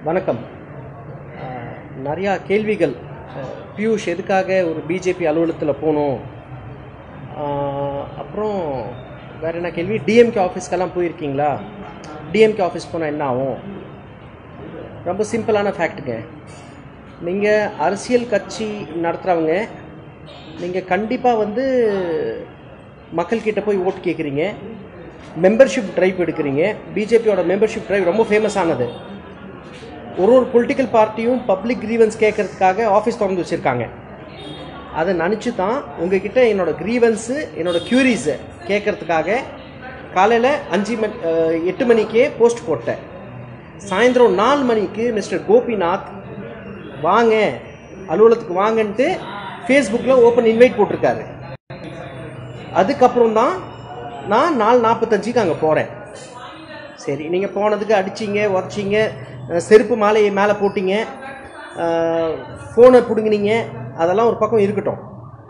வணக்கம் அஹ், நிறையா கேள்விகள் அஹ், பியூஷ் எதுக்காக ஒரு பிஜேபி அலுவலகத்தில் போகணும் அஹ், அப்புறம் வேறு என்ன கேள்வி டிஎம்கே ஆஃபீஸ்க்கெல்லாம் போயிருக்கீங்களா டிஎம்கே ஆஃபீஸ் போனால் என்ன ஆகும் ரொம்ப சிம்பிளான ஃபேக்ட்டுங்க நீங்கள் அரசியல் கட்சி நடத்துகிறவங்க நீங்கள் கண்டிப்பாக வந்து மக்கள்கிட்ட போய் ஓட்டு கேட்குறீங்க மெம்பர்ஷிப் ட்ரைவ் எடுக்கிறீங்க பிஜேபியோட மெம்பர்ஷிப் ட்ரைவ் ரொம்ப ஃபேமஸ் ஆனது ஒரு ஒரு பொலிட்டிக்கல் பார்ட்டியும் பப்ளிக் கிரீவன்ஸ் கேட்கறதுக்காக ஆஃபீஸ் திறந்து வச்சுருக்காங்க அதை நினச்சி தான் உங்ககிட்ட என்னோட க்ரீவன்ஸு என்னோட க்யூரிஸை கேட்கறதுக்காக காலையில் அஞ்சு மணி அஹ், எட்டு மணிக்கே போஸ்ட் போட்டேன் சாயந்தரம் நாலு மணிக்கு மிஸ்டர் கோபிநாத் வாங்க அலுவலகத்துக்கு வாங்கன்ட்டு ஃபேஸ்புக்கில் ஓப்பன் இன்வைட் போட்டிருக்காரு அதுக்கப்புறம் தான் நான் நாலு நாற்பத்தஞ்சுக்கு அங்கே போகிறேன் சரி நீங்கள் போனதுக்கு அடிச்சிங்க உடச்சிங்க அஹ், செருப்பு மாலையை மேலே போட்டீங்க ஃபோனை பிடுங்கினீங்க அதெல்லாம் ஒரு பக்கம் இருக்கட்டும்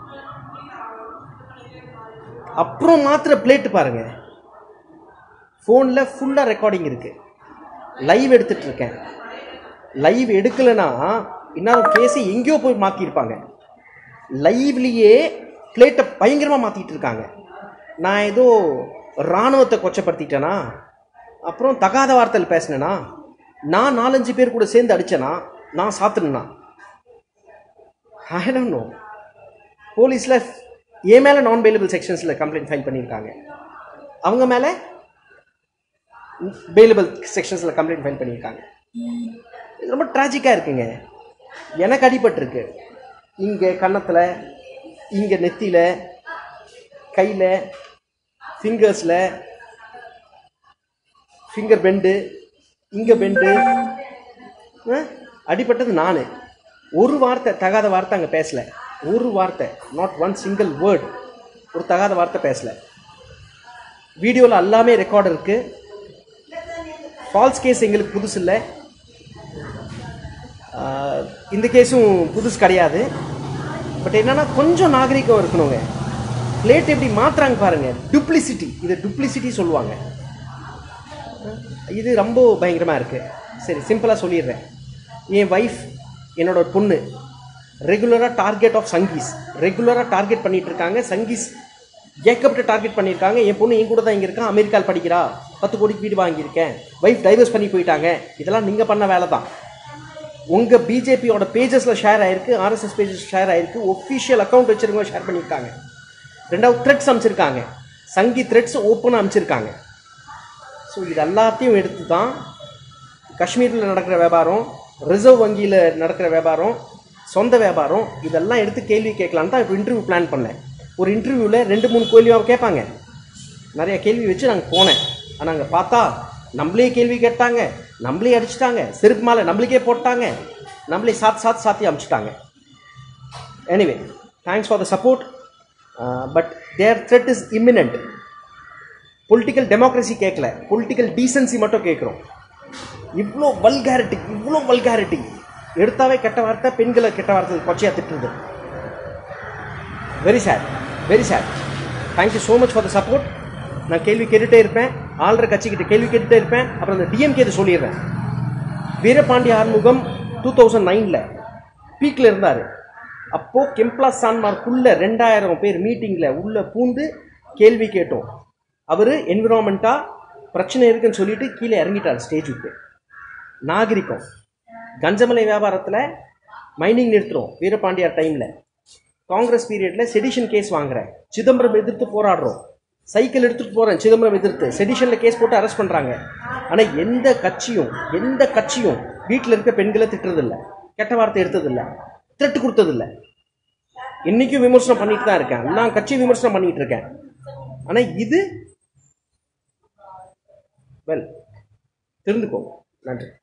அப்புறம் மாத்திர பிளேட்டு பாருங்க ஃபோனில் ஃபுல்லாக ரெக்கார்டிங் இருக்குது லைவ் எடுத்துட்டு இருக்கேன் லைவ் எடுக்கலைன்னா இன்னொரு கேஸை எங்கேயோ போய் மாற்றிருப்பாங்க லைவ்லேயே பிளேட்டை பயங்கரமாக மாற்றிட்டு இருக்காங்க நான் ஏதோ இராணுவத்தை கொச்சப்படுத்திட்டேனா அப்புறம் தகாத வார்த்தையில் பேசினேனா நான் நாலஞ்சு பேர் கூட சேர்ந்து அடித்தேனா நான் சாத்துனா ஐ டோன்ட் நோ போலீஸில் என் மேலே நான் பெயிலபிள் செக்ஷன்ஸில் கம்ப்ளைண்ட் ஃபைல் பண்ணியிருக்காங்க அவங்க மேலே பெயிலபிள் செக்ஷன்ஸில் கம்ப்ளைண்ட் ஃபைல் பண்ணியிருக்காங்க இது ரொம்ப ட்ராஜிக்காக இருக்குங்க எனக்கு அடிபட்டிருக்கு இங்கே கன்னத்தில் இங்கே நெத்தியில் கையில் ஃபிங்கர்ஸில் ஃபிங்கர் பெண்டு இங்கே பெண்டு அடிபட்டது நான் ஒரு வார்த்தை தகாத வார்த்தை அங்கே பேசல ஒரு வார்த்தை நாட் ஒன் சிங்கிள் வேர்ட் ஒரு தகாத வார்த்தை பேசல வீடியோவில் எல்லாமே ரெக்கார்டு இருக்குது ஃபால்ஸ் கேஸ் எங்களுக்கு புதுசு இல்லை ஆஹ் இந்த கேஸும் புதுசு கிடையாது பட் என்னன்னா கொஞ்சம் நாகரிகம் இருக்கணுங்க பிளேட் எப்படி மாத்துறாங்க பாருங்க டுப்ளிசிட்டி இது டுப்ளிசிட்டி சொல்லுவாங்க இது ரொம்ப பயங்கரமாக இருக்குது சரி சிம்பிளாக சொல்லிடுறேன் என் ஒய்ஃப் என்னோட பொண்ணு ரெகுலராக டைரக்ட் ஆஃப் சங்கீஸ் ரெகுலராக டார்கெட் பண்ணிட்டு இருக்காங்க சங்கீஸ் ஏகப்பட்ட டார்கெட் பண்ணியிருக்காங்க என் பொண்ணு என் கூட தான் இங்கே இருக்கா அமெரிக்காவில் படிக்கிறா பத்து கோடிக்கு வீடு வாங்கியிருக்கேன் ஒய்ஃப் டைவர்ஸ் பண்ணி போயிட்டாங்க இதெல்லாம் நீங்கள் பண்ண வேலை தான் உங்கள் பிஜேபியோட பேஜஸில் ஷேர் ஆயிருக்கு ஆர்எஸ்எஸ் பேஜஸ் ஷேர் ஆயிருக்கு ஒஃபிஷியல் அக்கௌண்ட் வச்சிருக்கவங்க ஷேர் பண்ணியிருக்காங்க ரெண்டாவது த்ரெட்ஸ் அமைச்சிருக்காங்க சங்கி த்ரெட்ஸ் ஓப்பனாக அமைச்சிருக்காங்க ஸோ இது எல்லாத்தையும் எடுத்து தான் காஷ்மீரில் நடக்கிற வியாபாரம் ரிசர்வ் வங்கியில் நடக்கிற வியாபாரம் சொந்த வியாபாரம் இதெல்லாம் எடுத்து கேள்வி கேட்கலான்னு தான் இப்போ இன்டர்வியூ பிளான் பண்ணேன் ஒரு இன்டர்வியூவில் ரெண்டு மூணு கேள்வியாக கேட்பாங்க நிறைய கேள்வி வச்சு நாங்கள் போனேன் ஆனால் அங்கே பார்த்தா நம்மளே கேள்வி கேட்டாங்க நம்மளே அடிச்சிட்டாங்க செருப்பு மாலை நம்மளுக்கே போட்டாங்க நம்மளே சாத்து சாத்து சாத்தி அமிச்சிட்டாங்க anyway thanks for the support but there threat is imminent political democracy கேட்கல பொலிட்டிக்கல் டீசன்சி மட்டும் கேட்குறோம் இவ்வளோ வல்காரிட்டி இவ்வளோ வல்காரிட்டி எடுத்தாவே கெட்ட வார்த்தை பெண்களை கெட்ட வார்த்தை கொச்சையாக திட்டுறது very sad very sad thank you so much for the support நான் கேள்வி கேட்டுகிட்டே இருப்பேன் ஆள்ற கட்சிக்கிட்ட கேள்வி கேட்டுகிட்டே இருப்பேன் அப்புறம் இந்த டிஎம்கே இதை சொல்லிடுறேன் வீரபாண்டிய ஆறுமுகம் டூ தௌசண்ட் நைனில் பீக்கில் இருந்தார் அப்போது கெம்ப்ளா சான்மார்க்குள்ள ரெண்டாயிரம் பேர் மீட்டிங்கில் உள்ளே பூந்து கேள்வி கேட்டோம் அவர் என்விரான்மெண்ட்டாக பிரச்சனை இருக்குன்னு சொல்லிட்டு கீழே இறங்கிட்டார் ஸ்டேஜ் விட்டு நாகரிகம் கஞ்சமலை வியாபாரத்தில் மைனிங் நிறுத்துறோம் வீரபாண்டியார் டைமில் காங்கிரஸ் பீரியடில் செடிஷன் கேஸ் வாங்குறேன் சிதம்பரம் எதிர்த்து போராடுறோம் சைக்கிள் எடுத்துகிட்டு போகிறேன் சிதம்பரம் எதிர்த்து செடிஷனில் கேஸ் போட்டு அரெஸ்ட் பண்ணுறாங்க ஆனால் எந்த கட்சியும் எந்த கட்சியும் வீட்டில் இருக்க பெண்களை திட்டுறதில்ல கெட்ட வார்த்தை எடுத்ததில்ல திரட்டு கொடுத்ததில்ல இன்னைக்கும் விமர்சனம் பண்ணிட்டு தான் இருக்கேன் நான் கட்சி விமர்சனம் பண்ணிட்டு இருக்கேன் ஆனால் இது வெல் தெரிந்துக்கோ நன்றி